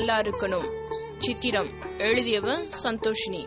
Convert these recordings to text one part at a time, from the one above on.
நல்லா இருக்கணும் சித்திரம் எழுதியவ சந்தோஷினி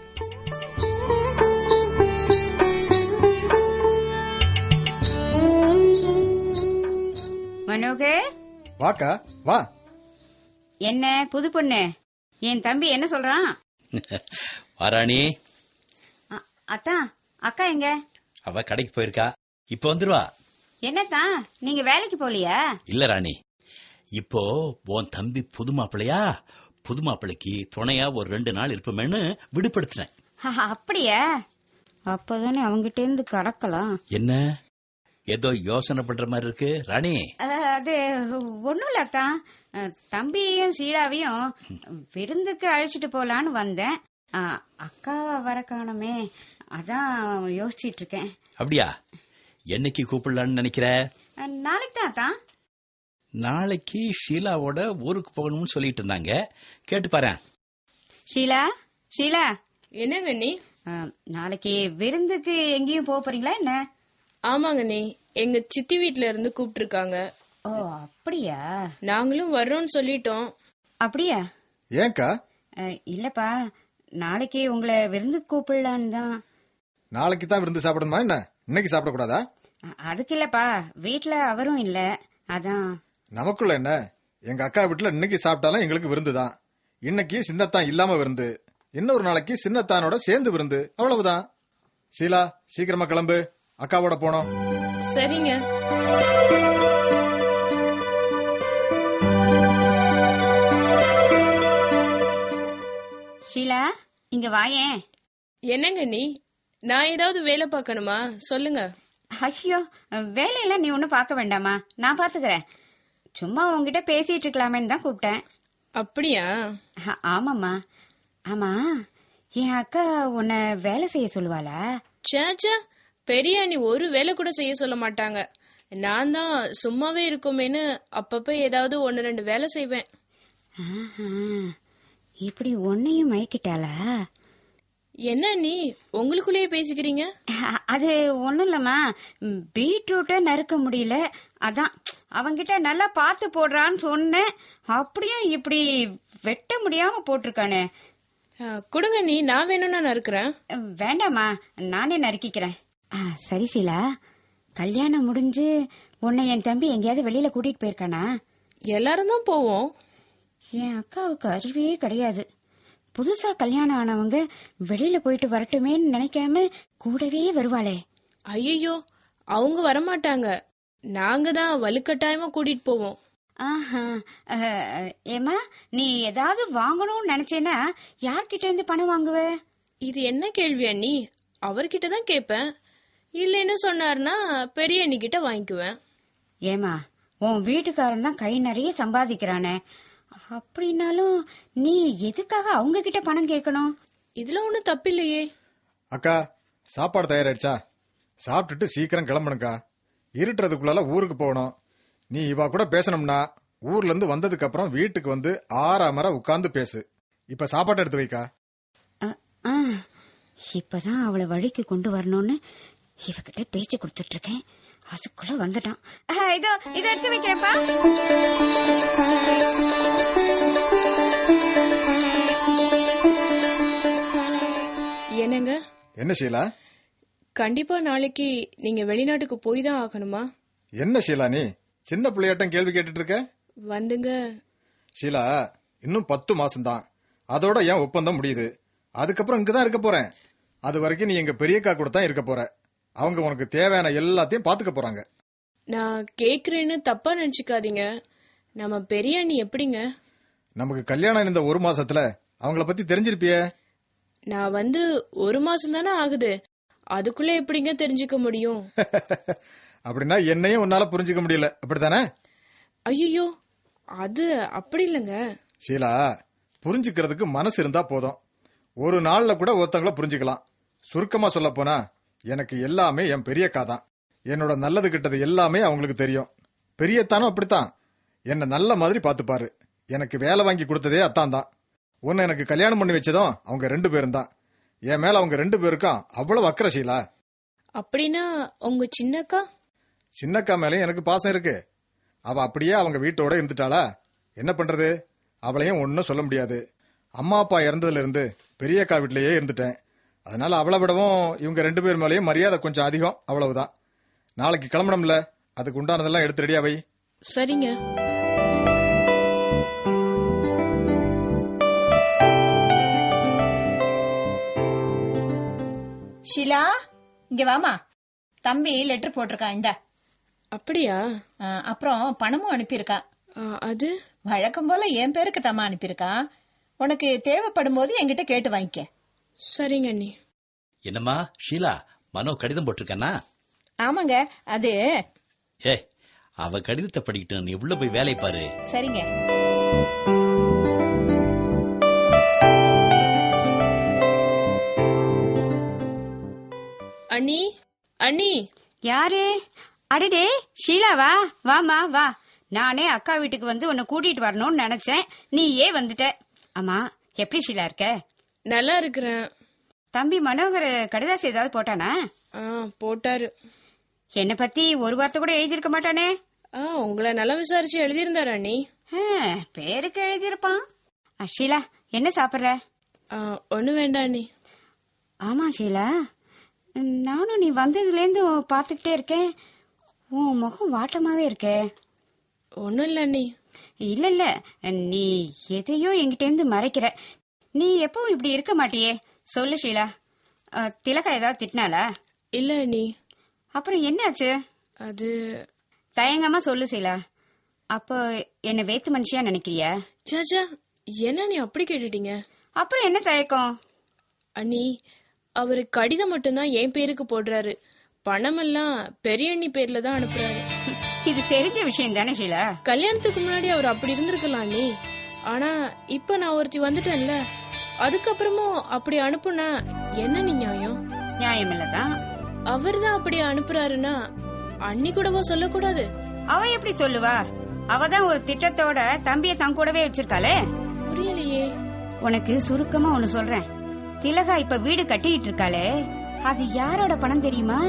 மனோகர் வாக்கா வா என்ன புது பொண்ணு என் தம்பி என்ன சொல்றான் வாராணி அ- அத்தான் அக்கா எங்க அவ கடைக்கு போயிருக்கா இப்ப வந்துருவா என்னத்தான் நீங்க வேலைக்கு போலியா இல்ல ராணி இப்போ உன் தம்பி புது மாப்பிள்ளையா புது மாப்பிள்ளைக்கு துணையா ஒரு ரெண்டு நாள் இருப்போமேன்னு விடுபடுத்தினேன் ஹஹ, அப்படியா அப்பதானே அவங்கிட்ட இருந்து கடக்கலாம் என்ன ஏதோ யோசனை பண்ற மாதிரி இருக்கு ராணி அஹ், அது ஒண்ணும் இல்ல அத்தான் அஹ், தம்பியையும் சீலாவையும் விருந்துக்கு அழைச்சிட்டு போலான்னு வந்தேன் அஹ், அக்காவை வர காணோமே அதான் யோசிச்சிட்டு இருக்கேன் அப்படியா என்னைக்கு கூப்பிடலான்னு நினைக்கிற அஹ், நாளைக்கு தான் அத்தான் நாளைக்கு ஷீலாவோட ஊருக்கு போகணும்னு சொல்லிட்டு இருந்தாங்க கேட்டு பாரு ஷீலா ஷீலா என்னங்க நீ அஹ், நாளைக்கு விருந்துக்கு எங்கேயும் போக போறீங்களா என்ன ஆமாங்க நீ எங்க சித்தி வீட்ல இருந்து கூப்பிட்டிருக்காங்க ஓ அப்படியா நாங்களும் வர்றோம்னு சொல்லிட்டோம் அப்படியா ஏன்க்கா அஹ், இல்லப்பா நாளைக்கு உங்களை விருந்துக்கு கூப்பிடலான்னு தான் நாளைக்கு தான் விருந்து சாப்பிடணுமா என்ன இன்னைக்கு சாப்பிடக்கூடாதா அ- அதுக்கு இல்லப்பா வீட்ல அவரும் இல்ல அதான் நமக்குள்ள என்ன எங்க அக்கா வீட்டுல இன்னைக்கு சாப்பிட்டாலும் எங்களுக்கு விருந்து தான் இன்னைக்கு சின்னத்தான் இல்லாம விருந்து இன்னொரு நாளைக்கு சின்னத்தானோட சேர்ந்து விருந்து அவ்வளவுதான் ஷீலா சீக்கிரமா கிளம்பு அக்காவோட போனோம் சரிங்க ஷீலா இங்க வாயேன் என்னங்க நீ நான் ஏதாவது வேலை பார்க்கணுமா சொல்லுங்க ஐயோ வேலையெல்லாம் நீ ஒன்னும் பார்க்க வேண்டாமா நான் பாத்துக்கிறேன் சும்மா உன்கிட்ட பேசிட்டு இருக்கலாமேன்னு தான் கூப்பிட்டேன் அப்படியா அ- ஆமாம்மா ஆமா என் அக்கா உன்னை வேலை செய்ய சொல்லுவாளா சேச்சா பெரிய அண்ணி ஒரு வேலை கூட செய்ய சொல்ல மாட்டாங்க நான் தான் சும்மாவே இருக்குமேன்னு அப்பப்ப ஏதாவது ஒன்னு ரெண்டு வேலை செய்வேன் ஆஹா, இப்படி உன்னையும் மயக்கிட்டாளா என்ன நீ உங்களுக்குள்ளேயே பேசிக்கிறீங்க அ- அது ஒண்ணும் இல்லம்மா ம், பீட்ரூட்டை நறுக்க முடியல அதான் அவங்கிட்ட நல்லா பார்த்து போடுறான்னு சொன்னேன் அப்படியும் இப்படி வெட்ட முடியாம போட்டிருக்கானே அஹ், கொடுங்க நீ நான் வேணும்னா நான் இருக்கிறேன் அஹ், வேண்டாம்மா நானே நறுக்கிக்கிறேன் ஆ, சரி சீலா கல்யாணம் முடிஞ்சு உன்னை என் தம்பி எங்கேயாவது வெளியில கூட்டிட்டு போயிருக்கானா எல்லாரும் தான் போவோம் என் அக்காவுக்கு அறிவே கிடையாது புதுசா கல்யாணம் ஆனவங்க வெளியில போயிட்டு வரட்டுமேன்னு நினைக்காம கூடவே வருவாளே ஐயோ அவங்க வரமாட்டாங்க நாங்க தான் வலுக்கட்டாயமா கூட்டிட்டு போவோம் ஆஹா அஹ், ஏம்மா நீ ஏதாவது வாங்கணும்னு நினைச்சேன்னா யார்கிட்ட இருந்து பணம் வாங்குவ இது என்ன கேள்வி அண்ணி அவர்கிட்ட தான் கேட்பேன் இல்லைன்னு சொன்னார்னா பெரிய அண்ணி கிட்ட வாங்கிக்குவேன் ஏமா உன் வீட்டுக்காரன் தான் கை நிறைய சம்பாதிக்கிறானே அப்படின்னாலும் நீ எதுக்காக அவங்க கிட்ட பணம் கேட்கணும் இதுல ஒண்ணும் தப்பில்லையே அக்கா சாப்பாடு தயாராயிடுச்சா சாப்பிட்டுட்டு சீக்கிரம் கிளம்பணுக்கா இருட்டுறதுக்குள்ளால ஊருக்கு போகணும் நீ இவா கூட பேசணும்னா ஊர்ல இருந்து வந்ததுக்கு அப்புறம் வீட்டுக்கு வந்து ஆறாமர உட்கார்ந்து பேசு இப்ப சாப்பாடு எடுத்து வைக்கா அ, ஆ, இப்பதான் அவளை வழிக்கு கொண்டு வரணும்னு இவகிட்ட பேச்சு கொடுத்துட்டு இருக்கேன் அதுக்குள்ள வந்துட்டான் ஆ, இதோ இதை எடுத்து வைக்கிறேன்ப்பா என்னங்க என்ன ஷீலா கண்டிப்பா நாளைக்கு நீங்க வெளிநாட்டுக்கு போய் தான் ஆகணுமா என்ன ஷீலா நீ சின்ன பிள்ளையாட்டம் கேள்வி கேட்டுட்டு இருக்க வந்துங்க ஷீலா இன்னும் பத்து மாசம்தான் அதோட என் ஒப்பந்தம் முடியுது அதுக்கப்புறம் இங்கதான் இருக்க போறேன் அது வரைக்கும் நீ எங்க பெரியக்கா கூட தான் இருக்க போற அவங்க உனக்கு தேவையான எல்லாத்தையும் பாத்துக்க போறாங்க நான் கேக்குறேன்னு தப்பா நினைச்சுக்காதீங்க நம்ம பெரிய அண்ணி எப்படிங்க நமக்கு கல்யாணம் இந்த ஒரு மாசத்துல அவங்கள பத்தி தெரிஞ்சிருப்பியே நான் வந்து ஒரு மாசம் தானே ஆகுது அதுக்குள்ள எப்படிங்க தெரிஞ்சுக்க முடியும் அப்படின்னா என்னையும் உன்னால புரிஞ்சுக்க முடியல அப்படித்தானே ஐயோ அது அப்படி இல்லைங்க ஷீலா புரிஞ்சுக்கிறதுக்கு மனசு இருந்தா போதும் ஒரு நாள்ல கூட ஒருத்தங்கள புரிஞ்சுக்கலாம் சுருக்கமா சொல்ல போனா எனக்கு எல்லாமே என் பெரியக்கா தான் என்னோட நல்லது கிட்டது எல்லாமே அவங்களுக்கு தெரியும் பெரியத்தானும் அப்படித்தான் என்ன நல்ல மாதிரி பாத்துப்பாரு எனக்கு வேலை வாங்கி கொடுத்ததே அத்தான் தான் உன்னை எனக்கு கல்யாணம் பண்ணி வச்சதும் அவங்க ரெண்டு பேரும் தான் என் மேல அவங்க ரெண்டு பேருக்கும் அவ்வளவு அக்கறை ஷீலா அப்படின்னா உங்க சின்னக்கா சின்னக்கா மேலயும் எனக்கு பாசம் இருக்கு அவ அப்படியே அவங்க வீட்டோட இருந்துட்டாளா என்ன பண்றது அவளையும் ஒன்னும் சொல்ல முடியாது அம்மா அப்பா இறந்ததுல இருந்து பெரியக்கா வீட்லயே இருந்துட்டேன் அதனால அவளை விடவும் இவங்க ரெண்டு பேர் மேலேயும் மரியாதை கொஞ்சம் அதிகம் அவ்வளவுதான் நாளைக்கு கிளம்பணும்ல அதுக்கு உண்டானதெல்லாம் எடுத்து ரெடியா வை சரிங்க ஷீலா இங்க வாமா தம்பி லெட்டர் போட்டிருக்கான் இந்த அப்படியா அப்புறம் பணமும் அனுப்பியிருக்கான் ஆ, அது வழக்கம் போல என் பேருக்கு தம்மா அனுப்பியிருக்கான் உனக்கு தேவைப்படும் போது என்கிட்ட கேட்டு வாங்கிக்க சரிங்க அண்ணி என்னம்மா ஷீலா மனோ கடிதம் போட்டிருக்கானா ஆமாங்க அது ஏ அவ கடிதத்தை படிக்கிட்டு நீ உள்ள போய் வேலை பாரு சரிங்க அண்ணி அண்ணி யாரு அடடே ஷீலாவா வாமா வா நானே அக்கா வீட்டுக்கு வந்து உன்னை கூட்டிட்டு வரணும்னு நினைச்சேன் நீ ஏன் வந்துட்ட அம்மா எப்படி ஷீலா இருக்க நல்லா இருக்கிறேன் தம்பி மனோகர் கடிதாசி ஏதாவது போட்டானா ஆ போட்டாரு என்னை பத்தி ஒரு வார்த்தை கூட எழுதியிருக்க மாட்டானே ஆ உங்களை நல்லா விசாரிச்சு எழுதியிருந்தாரு அண்ணி ஆ, பேருக்கு எழுதியிருப்பான் அ, ஷீலா என்ன சாப்பிடுற ஆ, ஒண்ணும் வேண்டாம் அண்ணி ஆமா ஷீலா நானும் நீ வந்ததுலேருந்து பார்த்துக்கிட்டே இருக்கேன் உன் முகம் வாட்டமாவே இருக்கே ஒண்ணும் இல்ல அண்ணி இல்ல இல்ல நீ எதையோ என்கிட்ட இருந்து மறைக்கிற நீ எப்பவும் இப்படி இருக்க மாட்டியே சொல்லு ஷீலா அ, திலகா ஏதாவது திட்டினாளா இல்ல அண்ணி அப்புறம் என்னாச்சு அது தயங்காம சொல்லு ஷீலா அப்போ என்ன வேத்து மனுஷியா நினைக்கிறியா சாச்சா என்ன நீ அப்படி கேட்டுட்டீங்க அப்புறம் என்ன தயக்கம் அண்ணி அவரு கடிதம் மட்டும்தான் என் பேருக்கு போடுறாரு பணமெல்லாம் பெரிய அண்ணி பேர்ல தான் அனுப்புறாரு இது தெரிஞ்ச விஷயம் தானே ஷீலா கல்யாணத்துக்கு முன்னாடி அவர் அப்படி இருந்திருக்கலாம் அண்ணி ஆனா இப்ப நான் ஒருத்தி வந்துட்டேன்ல அதுக்கப்புறமும் அப்படி அனுப்புனா என்ன நீ நியாயம் நியாயம் இல்லதான் அவர் தான் அப்படி அனுப்புறாருன்னா அண்ணி கூடவா சொல்லக்கூடாது அவ எப்படி சொல்லுவா அவ தான் ஒரு திட்டத்தோட தம்பிய தன் கூடவே வச்சிருக்காளே புரியலையே உனக்கு சுருக்கமா ஒண்ணு சொல்றேன் திலகா இப்ப வீடு கட்டிட்டு இருக்காளே அது யாரோட பணம் தெரியுமா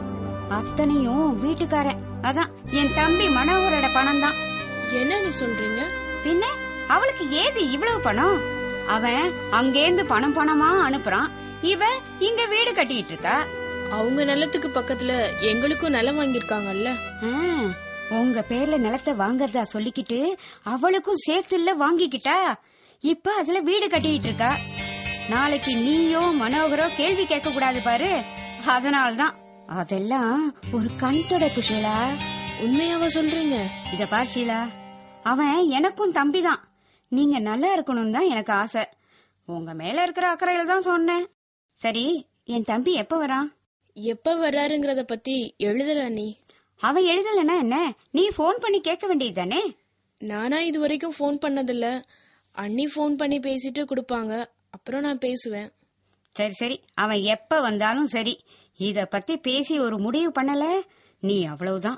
அத்தனையும் வீட்டுக்காரன் அதான் என் தம்பி மனோகரோட பணம் தான் என்ன நீ சொல்றீங்க பின்ன அவளுக்கு ஏது இவ்வளவு பணம் அவன் அங்கேந்து பணம் பணமா அனுப்புறான் இவ இங்க வீடு கட்டிட்டு இருக்கா அவங்க நிலத்துக்கு பக்கத்துல எங்களுக்கும் நிலம் வாங்கியிருக்காங்கல்ல ஆ, உங்க பேர்ல நிலத்தை வாங்கறதா சொல்லிக்கிட்டு அவளுக்கும் சேர்த்துல வாங்கிக்கிட்டா இப்ப அதுல வீடு கட்டிட்டு இருக்கா நாளைக்கு நீயோ மனோகரோ கேள்வி கேட்க கூடாது பாரு அதனால்தான் அதெல்லாம் ஒரு கண் தொடக்கு ஷீலா உண்மையாவா சொல்றீங்க இத பார் ஷீலா அவன் எனக்கும் தம்பிதான் நீங்க நல்லா இருக்கணும் தான் எனக்கு ஆசை உங்க மேல இருக்கிற அக்கறையில தான் சொன்னேன் சரி என் தம்பி எப்ப வரான் எப்ப வர்றாருங்கிறத பத்தி எழுதல அண்ணி அவன் எழுதலன்னா என்ன நீ ஃபோன் பண்ணி கேட்க வேண்டியது தானே நானா இது வரைக்கும் ஃபோன் பண்ணதில்ல அண்ணி ஃபோன் பண்ணி பேசிட்டு கொடுப்பாங்க அப்புறம் நான் பேசுவேன் சரி சரி அவன் எப்ப வந்தாலும் சரி இத பத்தி பேசி ஒரு முடிவு பண்ணல நீ அவ்வளவுதான்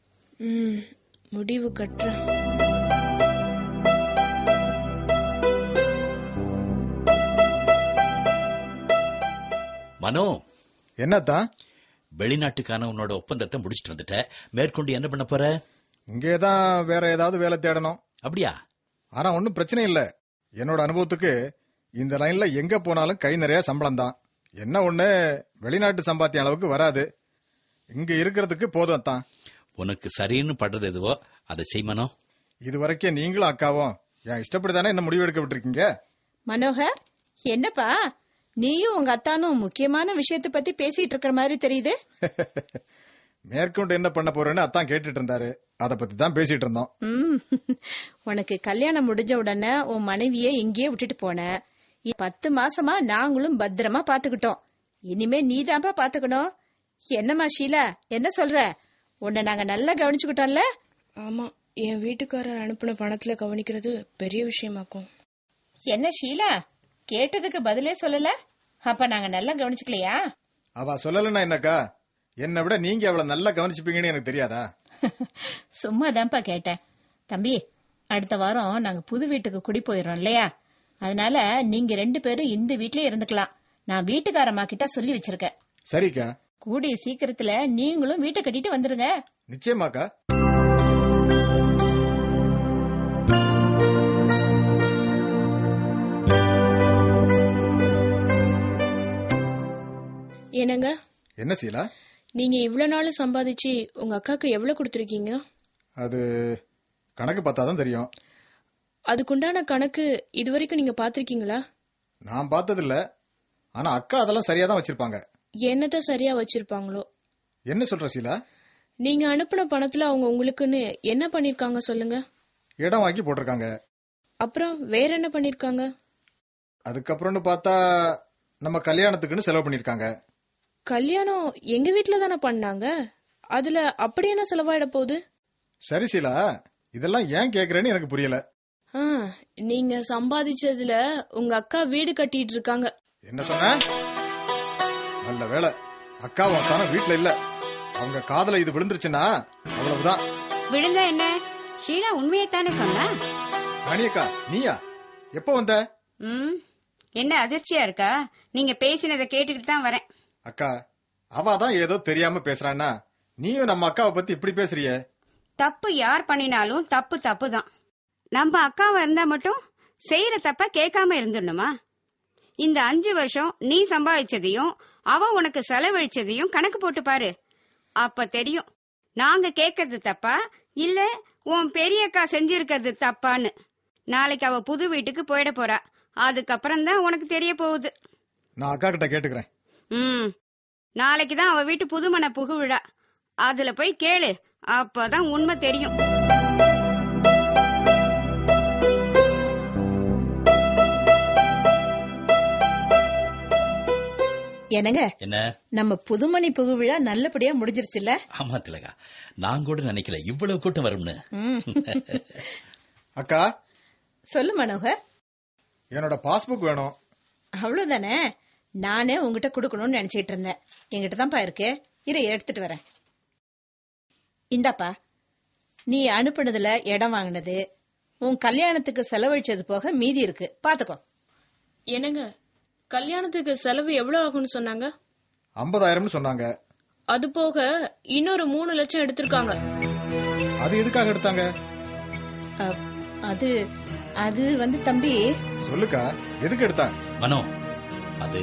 ம் முடிவு கட்டுறேன் மனோ என்னத்தான் வெளிநாட்டுக்கான உன்னோட ஒப்பந்தத்தை முடிச்சிட்டு வந்துட்ட மேற்கொண்டு என்ன பண்ண போற இங்கேதான் வேற ஏதாவது வேலை தேடணும் அப்படியா ஆனா ஒன்னும் பிரச்சனை இல்ல என்னோட அனுபவத்துக்கு இந்த லைன்ல எங்க போனாலும் கை நிறைய சம்பளம் தான் என்ன ஒண்ணு வெளிநாட்டு சம்பாத்திய அளவுக்கு வராது இங்க இருக்கிறதுக்கு போதும் தான் உனக்கு சரின்னு படுறது எதுவோ அதை செய் மனோ இது வரைக்கும் நீங்களும் அக்காவும் என் இஷ்டப்படிதானே என்ன முடிவு எடுக்க விட்டுருக்கீங்க மனோகர் என்னப்பா நீயும் உங்க அத்தானும் முக்கியமான விஷயத்தை பத்தி பேசிட்டு இருக்கிற மாதிரி தெரியுது மேற்கொண்டு என்ன பண்ண போறேன்னு அத்தான் கேட்டுட்டு இருந்தாரு அத பத்தி தான் பேசிட்டு இருந்தோம் ம். உனக்கு கல்யாணம் முடிஞ்ச உடனே உன் மனைவிய இங்கேயே விட்டுட்டு போன இ- பத்து மாசமா நாங்களும் பத்திரமா பாத்துக்கிட்டோம் இனிமே நீதான்ப்பா பாத்துக்கணும் என்னம்மா ஷீலா என்ன சொல்ற உன்னை நாங்க நல்லா கவனிச்சுக்கிட்டோம்ல ஆமா என் வீட்டுக்காரர் அனுப்பின பணத்துல கவனிக்கிறது பெரிய விஷயமாக்கும் என்ன ஷீலா கேட்டதுக்கு பதிலே சொல்லல அப்ப நாங்க நல்லா கவனிச்சுக்கலையா அவ சொல்லலன்னா என்னக்கா என்னை விட நீங்க அவளை நல்லா கவனிச்சுப்பீங்கன்னு எனக்கு தெரியாதா சும்மா தான்ப்பா கேட்டேன் தம்பி அடுத்த வாரம் நாங்க புது வீட்டுக்கு குடி போயிடுறோம் இல்லையா அதனால நீங்க ரெண்டு பேரும் இந்த வீட்லயே இருந்துக்கலாம் நான் வீட்டுக்காரம்மா கிட்ட சொல்லி வச்சிருக்கேன் சரிக்கா கூடிய சீக்கிரத்துல நீங்களும் வீட்டை கட்டிட்டு வந்துருங்க நிச்சயமாக்கா என்னங்க என்ன சீலா நீங்க இவ்வளவு நாள் சம்பாதிச்சு உங்க அக்காக்கு எவ்வளவு கொடுத்துருக்கீங்க அது கணக்கு பார்த்தா தான் தெரியும் அதுக்குண்டான கணக்கு இது வரைக்கும் நீங்க பாத்திருக்கீங்களா நான் பார்த்ததில்ல ஆனா அக்கா அதெல்லாம் சரியா தான் வச்சிருப்பாங்க என்னத்த சரியா வச்சிருப்பாங்களோ என்ன சொல்ற சீலா நீங்க அனுப்பின பணத்துல அவங்க உங்களுக்குன்னு என்ன பண்ணிருக்காங்க சொல்லுங்க இடம் வாங்கி போட்டிருக்காங்க அப்புறம் வேற என்ன பண்ணிருக்காங்க அதுக்கப்புறம்னு பார்த்தா நம்ம கல்யாணத்துக்குன்னு செலவு பண்ணிருக்காங்க கல்யாணம் எங்க வீட்ல தானே பண்ணாங்க அதுல அப்படி என்ன செலவாயிட போகுது சரி சீலா இதெல்லாம் ஏன் கேக்குறேன்னு எனக்கு புரியல ஆ, நீங்க சம்பாதிச்சதுல உங்க அக்கா வீடு கட்டிட்டு இருக்காங்க என்ன சொன்ன நல்ல வேலை அக்காவும் அக்கானும் வீட்ல இல்ல அவங்க காதல இது விழுந்துருச்சுன்னா அவ்வளவுதான் விழுந்தா என்ன ஷீலா உண்மையைத்தானே சொன்னா ராணியக்கா நீயா எப்போ வந்த ம் என்ன அதிர்ச்சியா இருக்கா நீங்க பேசினதை கேட்டுக்கிட்டு தான் வரேன் அக்கா அவ தான் ஏதோ தெரியாம பேசுறான்னா நீயும் நம்ம அக்காவை பத்தி இப்படி பேசுறியே தப்பு யார் பண்ணினாலும் தப்பு தப்பு தான் நம்ம அக்காவா இருந்தா மட்டும் செய்யற தப்ப கேட்காம இருந்துடணுமா இந்த அஞ்சு வருஷம் நீ சம்பாதிச்சதையும் அவ உனக்கு செலவழிச்சதையும் கணக்கு போட்டு பாரு அப்ப தெரியும் நாங்க கேட்கறது தப்பா இல்ல உன் பெரிய அக்கா செஞ்சிருக்கிறது தப்பான்னு நாளைக்கு அவ புது வீட்டுக்கு போயிட போறா அதுக்கப்புறம் தான் உனக்கு தெரிய போகுது நான் அக்கா கிட்ட கேட்டுக்கிறேன் ம் நாளைக்கு தான் அவ வீட்டு புதுமண புகு விழா அதுல போய் கேளு அப்பதான் உண்மை தெரியும் என்னங்க என்ன நம்ம புதுமணி புகு விழா நல்லபடியா முடிஞ்சிருச்சுல்ல ஆமா திலகா நான் கூட நினைக்கல இவ்வளவு கூட்டம் வரும்னு ம். அக்கா சொல்லு மனோகர் என்னோட பாஸ்புக் வேணும் அவ்வளவுதானே நானே உங்ககிட்ட கொடுக்கணும்னு நினைச்சிட்டு இருந்தேன் என்கிட்ட தான்ப்பா இருக்கு இதை எடுத்துட்டு வரேன் இந்தாப்பா நீ அனுப்புனதுல இடம் வாங்கினது உன் கல்யாணத்துக்கு செலவழிச்சது போக மீதி இருக்கு பாத்துக்கோ என்னங்க கல்யாணத்துக்கு செலவு எவ்வளவு ஆகும்னு சொன்னாங்க ஐம்பதாயிரம்னு சொன்னாங்க அது போக இன்னொரு மூணு லட்சம் எடுத்திருக்காங்க அது எதுக்காக எடுத்தாங்க அ, அது அது வந்து தம்பி சொல்லுக்கா எதுக்கு எடுத்தாங்க மனோ அது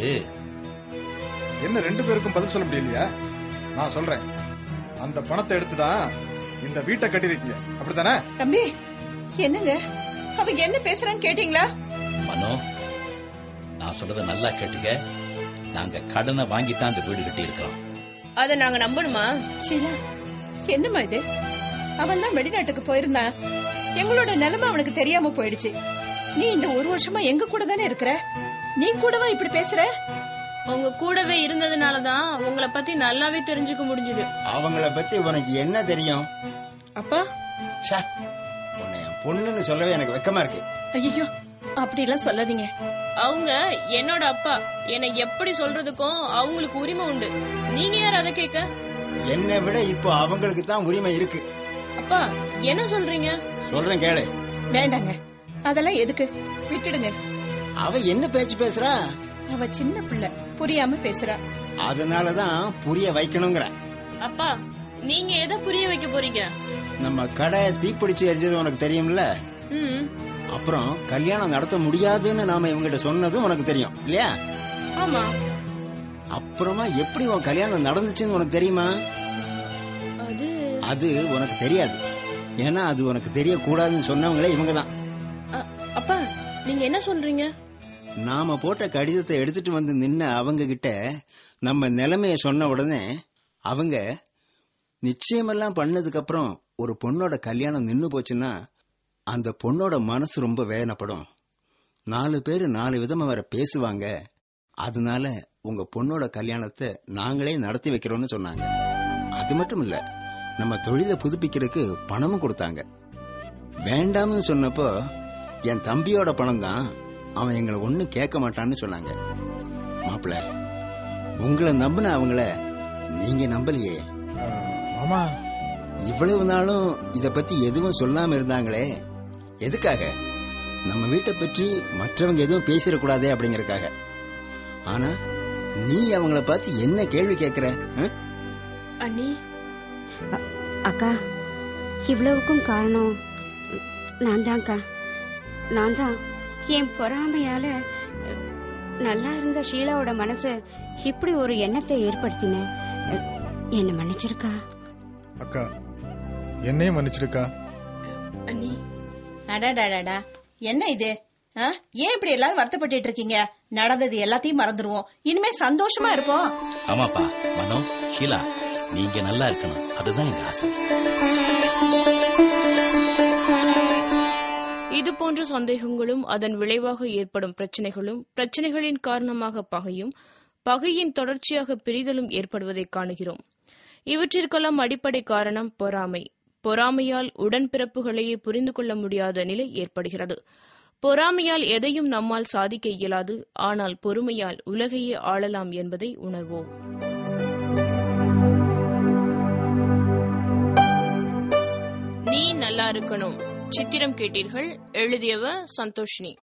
என்ன ரெண்டு பேருக்கும் பதில் சொல்ல முடியலையா நான் சொல்றேன் அந்த பணத்தை எடுத்துதான் இந்த வீட்டை கட்டிருக்கீங்க அப்படித்தானே தம்பி என்னங்க அவங்க என்ன பேசுறான்னு கேட்டீங்களா மனோ நான் சொல்றத நல்லா கேட்டுக்க நாங்க கடனை வாங்கித்தான் இந்த வீடு கட்டி இருக்கிறோம் அத நாங்க நம்பணுமா ஷீலா என்னம்மா இது அவன் தான் வெளிநாட்டுக்கு போயிருந்தான் எங்களோட நிலைமை அவனுக்கு தெரியாம போயிடுச்சு நீ இந்த ஒரு வருஷமா எங்க கூட தானே இருக்கிற நீ கூடவா இப்படி பேசுற உங்க கூடவே இருந்ததுனாலதான் உங்களை பத்தி நல்லாவே தெரிஞ்சுக்க முடிஞ்சது அவங்கள பத்தி உனக்கு என்ன தெரியும் அப்பா ச்சே, உன்னை என் பொண்ணுன்னு சொல்லவே எனக்கு வெக்கமா இருக்கு ஐயோ அப்படி எல்லாம் சொல்லாதீங்க அவங்க என்னோட அப்பா என்னை எப்படி சொல்றதுக்கும் அவங்களுக்கு உரிமை உண்டு நீங்க யார் அதை கேட்க என்னை விட இப்போ அவங்களுக்கு தான் உரிமை இருக்கு அப்பா என்ன சொல்றீங்க சொல்றேன் கேளு வேண்டாங்க அதெல்லாம் எதுக்கு விட்டுடுங்க அவ என்ன பேச்சு பேசுறா அவ சின்ன பிள்ளை புரியாம பேசுறா அதனாலதான் புரிய வைக்கணுங்கிற அப்பா நீங்க எதை புரிய வைக்க போறீங்க நம்ம கடை தீப்பிடிச்சு எரிஞ்சது உனக்கு தெரியும்ல ம் அப்புறம் கல்யாணம் நடத்த முடியாதுன்னு நாம இவங்கிட்ட சொன்னதும் உனக்கு தெரியும் இல்லையா ஆமா அப்புறமா எப்படி உன் கல்யாணம் நடந்துச்சுன்னு உனக்கு தெரியுமா அது அது உனக்கு தெரியாது ஏன்னா அது உனக்கு தெரியக்கூடாதுன்னு சொன்னவங்களே இவங்க தான் அ- அப்பா நீங்க என்ன சொல்றீங்க நாம போட்ட கடிதத்தை எடுத்துட்டு வந்து நின்ன அவங்க கிட்ட நம்ம நிலைமைய சொன்ன உடனே அவங்க நிச்சயமெல்லாம் பண்ணதுக்கு அப்புறம் ஒரு பொண்ணோட கல்யாணம் நின்னு போச்சுன்னா அந்த பொண்ணோட மனசு ரொம்ப வேதனைப்படும் நாலு பேர் நாலு விதமா வேற பேசுவாங்க அதனால உங்க பொண்ணோட கல்யாணத்தை நாங்களே நடத்தி வைக்கிறோம்னு சொன்னாங்க அது மட்டும் இல்ல நம்ம தொழிலை புதுப்பிக்கிறதுக்கு பணமும் கொடுத்தாங்க வேண்டாம்னு சொன்னப்போ என் தம்பியோட பணம் தான் அவன் எங்களை ஒண்ணும் கேட்க மாட்டான்னு சொன்னாங்க மாப்பிள உங்களை நம்பின அவங்கள நீங்க நம்பலையே ஆமா இவ்வளவு நாளும் இத பத்தி எதுவும் சொல்லாம இருந்தாங்களே எதுக்காக நம்ம வீட்டை பற்றி மற்றவங்க எதுவும் பேசிடக்கூடாதே அப்படிங்கறதுக்காக ஆனா நீ அவங்கள பார்த்து என்ன கேள்வி கேக்குற ஆ? அண்ணி அக்கா இவ்வளவுக்கும் காரணம் நான் தான்க்கா நான் தான் என் பொறாமையால நல்லா இருந்த ஷீலாவோட மனச இப்படி ஒரு எண்ணத்தை ஏற்படுத்தினேன் அஹ், என்னை மன்னிச்சிருக்கா அக்கா என்னையும் மன்னிச்சிருக்கா அண்ணி அடாடாடாடா என்ன இது ஆ? ஏன் இப்படி எல்லாரும் வருத்தப்பட்டு இருக்கீங்க நடந்தது எல்லாத்தையும் மறந்துருவோம் இனிமே சந்தோஷமா இருப்போம் ஆமாப்பா மனோ ஷீலா நீங்க நல்லா இருக்கணும் அதுதான் எங்க ஆசை இது போன்ற சந்தேகங்களும் அதன் விளைவாக ஏற்படும் பிரச்சனைகளும் பிரச்சனைகளின் காரணமாக பகையும் பகையின் தொடர்ச்சியாக பிரிதலும் ஏற்படுவதை காணுகிறோம் இவற்றிற்கெல்லாம் அடிப்படை காரணம் பொறாமை பொறாமையால் உடன்பிறப்புகளையே புரிந்து கொள்ள முடியாத நிலை ஏற்படுகிறது பொறாமையால் எதையும் நம்மால் சாதிக்க இயலாது ஆனால் பொறுமையால் உலகையே ஆளலாம் என்பதை உணர்வோம் நீ நல்லா இருக்கணும் சித்திரம் கேட்டீர்கள் எழுதியவ சந்தோஷினி